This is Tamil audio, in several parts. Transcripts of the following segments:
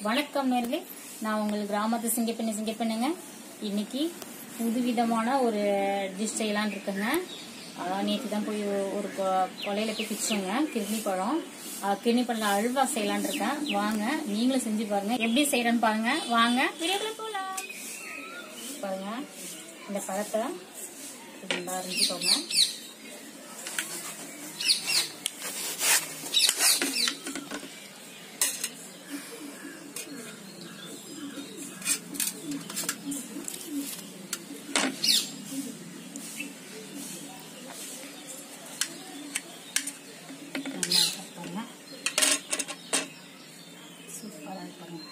வணக்கம் நேர்களே நான் உங்கள் கிராமத்து சிங்கப்பெண்ணு சிங்கப்பெண்ணுங்க இன்னைக்கு புதுவிதமான ஒரு டிஷ் செய்யலாம்னு இருக்கேங்க அதான் நேற்று தான் போய் ஒரு கொ- கொலையில போய் பிச்சோங்க கிருணி பழம் கிருணி பழம் அல்வா செய்யலாம்னு இருக்கேன் வாங்க நீங்களும் செஞ்சு பாருங்க எப்படி செய்யறேன்னு பாருங்க வாங்க வீடியோக்குள்ள போலாம் பாருங்க இந்த பழத்தை நல்லா அரிஞ்சுக்கோங்க நல்லா இருக்கு பாருங்க சூப்பராக இருக்கு பாருங்க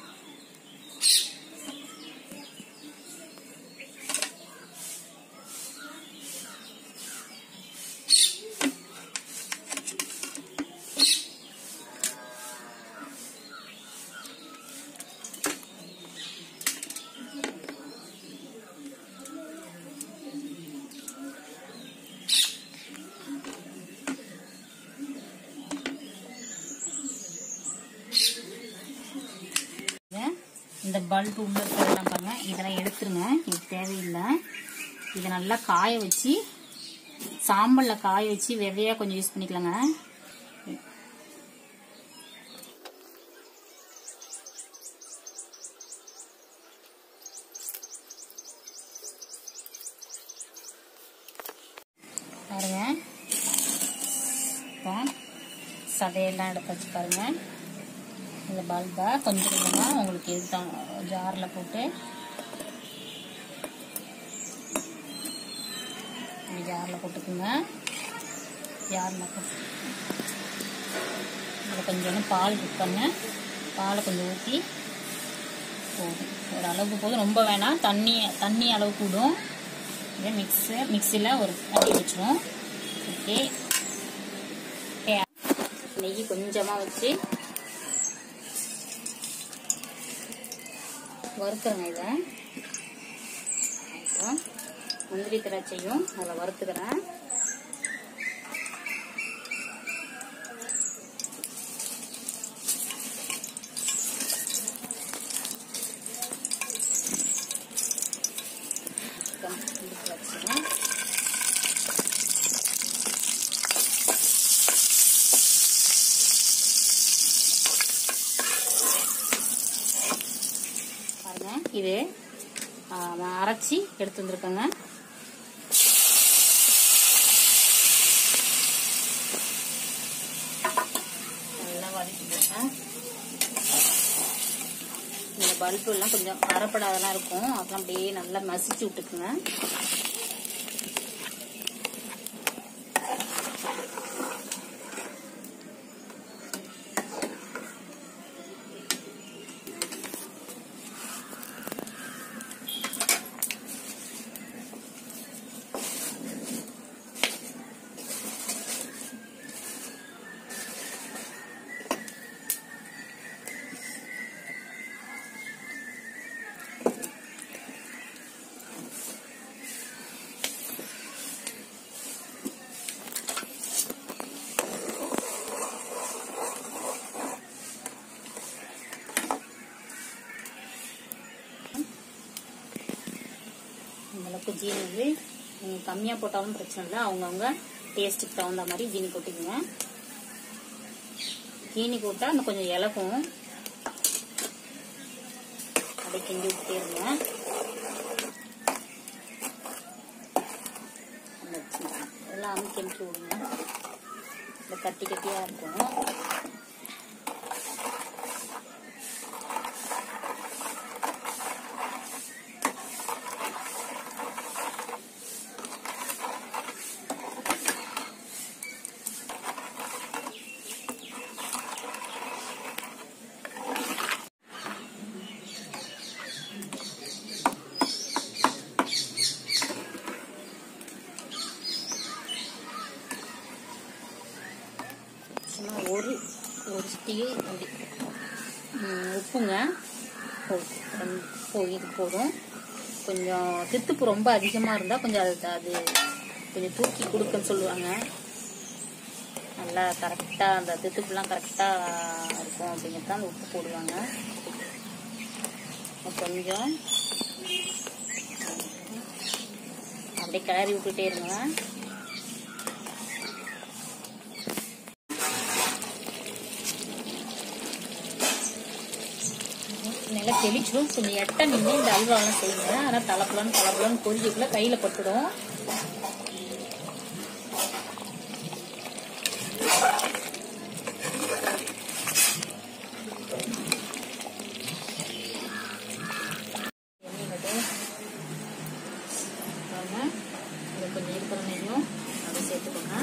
இதை, இந்த பல்ப் உள்ள இருக்கிறதெல்லாம் பாருங்க இதெல்லாம் எடுத்துருங்க இது தேவையில்லை இதை நல்லா காய வச்சு சாம்பல்ல காய வச்சு விதையா கொஞ்சம் யூஸ் பண்ணிக்கலாங்க பாருங்க இப்போ சதையெல்லாம் எடுத்து வச்சு பாருங்க இந்த பல்பை கொஞ்சம் கொஞ்சமாக உங்களுக்கு எது தான் ஜாரில் போட்டு இப்படி ஜாரில் போட்டுக்குங்க ஜாரில் போட்டு இதில் கொஞ்சம் பால் விற்பாங்க பாலை கொஞ்சம் ஊற்றி போதும் ஒரு அளவுக்கு போதும் ரொம்ப வேணாம் தண்ணி தண்ணி அளவு கூடும் இதை மிக்ஸு மிக்சியில் ஒரு அப்படி வச்சிரும் ஓகே நெய் கொஞ்சமாக வச்சு வறுக்கிறேங்க இதை அப்புறம் முந்திரி திராட்சையும் அதில் வறுத்துக்கிறேன் அப்புறம் முந்திரி திராட்சை பாருங்க இது ஆ, நான் அரைச்சி எடுத்து வந்திருக்கேங்க நல்லா வதக்கிடுவேன் இந்த பல்பு எல்லாம் கொஞ்சம் அரைப்படாதெல்லாம் இருக்கும் அதெல்லாம் அப்படியே நல்லா மசிச்சு விட்டுக்குங்க இந்த அளவுக்கு ஜீனி வந்து நீங்கள் கம்மியாக போட்டாலும் பிரச்சனை இல்லை அவங்கவுங்க டேஸ்ட்டுக்கு தகுந்த மாதிரி ஜீனி போட்டுக்கோங்க ஜீனி போட்டால் இன்னும் கொஞ்சம் இலகும் அப்படியே கிண்டி விட்டே இருங்க அந்த சின்ன- எல்லாம் அமுக்கி அமுக்கி விடுங்க இந்த கட்டி கட்டியாக இருக்கும் சும்மா ஒரு ஒரு சிட்டிகை அப்படி ம், உப்புங்க போ- ரொம்ப- போ- இது போதும் கொஞ்சம் தித்துப்பு ரொம்ப அதிகமாக இருந்தால் கொஞ்சம் அது அது கொஞ்சம் தூக்கி கொடுக்குன்னு சொல்லுவாங்க நல்லா கரெக்டாக அந்த தித்துப்புலாம் கரெக்டாக இருக்கும் அப்படிங்கிறது அந்த உப்பு போடுவாங்க கொஞ்சம் அப்படியே கிளறி விட்டுட்டே இருங்க நல்லா தெளிச்சிடும் கொஞ்சம் எட்ட நின்று இந்த அல்வாலாம் செய்யுங்க ஆனால் தலப்பலான்னு தலப்பலான்னு பொரிக்கக்குள்ள கையில் பட்டுடும் எண்ணெய் விட்டு பாருங்க இது கொஞ்சம் இருக்கிற நெய்யும் அப்படியே சேர்த்துக்கோங்க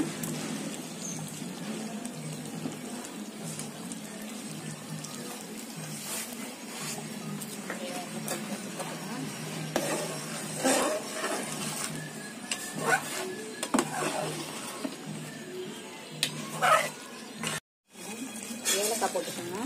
ஏலக்காய் போட்டுக்கோங்க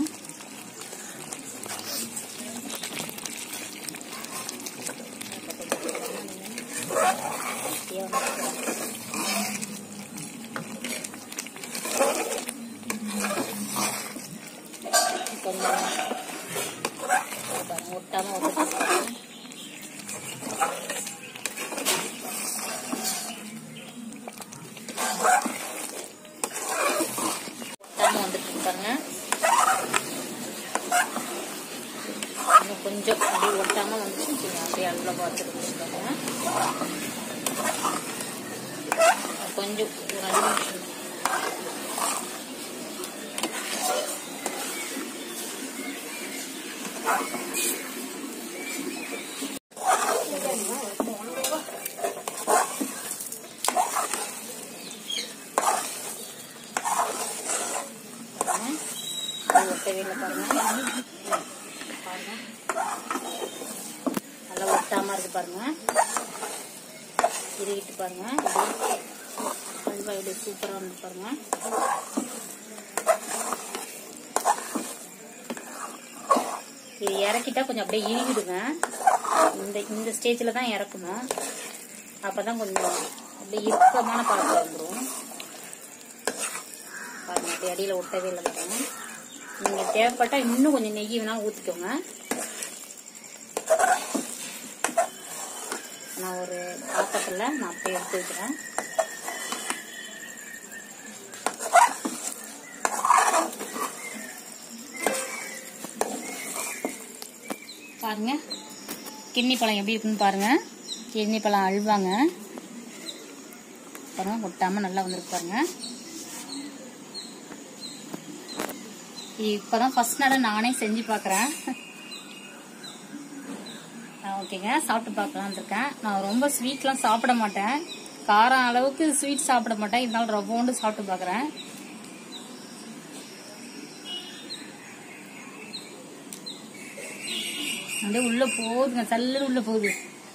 கொஞ்சம் ஒட்டாம ஒட்டு ஒட்டாம வந்துட்டு பாருங்க இன்னும் கொஞ்சம் அப்படியே ஒட்டாம வந்துச்சு கொஞ்சம் அப்படியே அல்வா பார்த்துட்டு வச்சுக்கோங்க கொஞ்சம் ஒரு அஞ்சு நிமிஷம் பாருங்க. அது ஒட்டவே இல்லை பாருங்க பாருங்க நல்லா ஒட்டாம இருக்கு பாருங்க இறுகிட்டு பாருங்க இப்படி அல்வா எப்படி சூப்பரா வந்து பாருங்க இது இறக்கிட்டா கொஞ்சம் அப்படியே இறுகிடுங்க இந்த இந்த ஸ்டேஜில் தான் இறக்கணும் அப்பதான் கொஞ்சம் அப்படியே இறுக்கமான பழக்கம் வந்துடும் பாருங்க அப்படி அடியில் ஒட்டவே இல்லை பாருங்க நீங்க தேவைப்பட்டா இன்னும் கொஞ்சம் நெய் வேணா ஊத்திக்கோங்க நான் ஒரு பாத்திரத்துல நான் அப்படியே எடுத்து வைக்கிறேன் பாருங்க கிண்ணி பழம் எப்படி இருக்குன்னு பாருங்க கிண்ணி பழம் அழுவாங்க பாருங்க ஒட்டாம நல்லா வந்திருக்கு பாருங்க இப்பதான் ஃபர்ஸ்ட் நாள் நானே செஞ்சு பாக்குறேன் ஓகேங்க சாப்பிட்டு பார்க்கலாம்னு இருக்கேன் நான் ரொம்ப ஸ்வீட்லாம் சாப்பிட மாட்டேன் காரம் அளவுக்கு ஸ்வீட் சாப்பிட மாட்டேன் இருந்தாலும் ரவ்வோண்டு சாப்பிட்டு பார்க்குறேன் அப்படியே உள்ள போகுதுங்க சல்லுன்னு உள்ள போகுது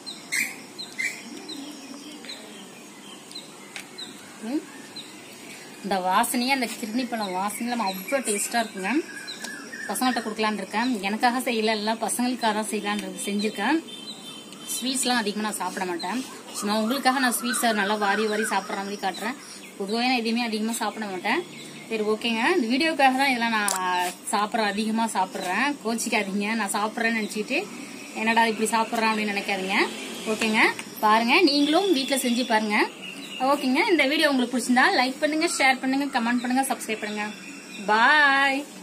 ம். இந்த வாசனையே அந்த கிருணி பழம் வாசனையில அவ்வளோ டேஸ்டா இருக்குங்க பசங்கள்கிட்ட கொடுக்கலான்னு இருக்கேன் எனக்காக செய்யல எல்லாம் பசங்களுக்காக தான் செய்யலான்னு இருக்கு- செஞ்சிருக்கேன் ஸ்வீட்ஸ்லாம் அதிகமாக நான் சாப்பிட மாட்டேன் சும்மா உங்களுக்காக நான் ஸ்வீட்ஸை நல்லா வாரி வாரி சாப்பிட்ற மாதிரி காட்டுறேன் பொதுவாக நான் எதையுமே அதிகமாக சாப்பிட மாட்டேன் சரி ஓகேங்க இந்த வீடியோக்காக தான் இதெல்லாம் நான் சாப்பிட்ற அதிகமாக சாப்பிட்றேன் கோச்சிக்காதீங்க நான் சாப்பிட்றேன்னு நினச்சிட்டு என்னடா இப்படி சாப்பிட்றேன் அப்படின்னு நினைக்காதீங்க ஓகேங்க பாருங்க நீங்களும் வீட்டில் செஞ்சு பாருங்க ஓகேங்க இந்த வீடியோ உங்களுக்கு பிடிச்சிருந்தா லைக் பண்ணுங்க ஷேர் பண்ணுங்க கமெண்ட் பண்ணுங்க சப்ஸ்கிரைப் பண்ணுங்க பாய்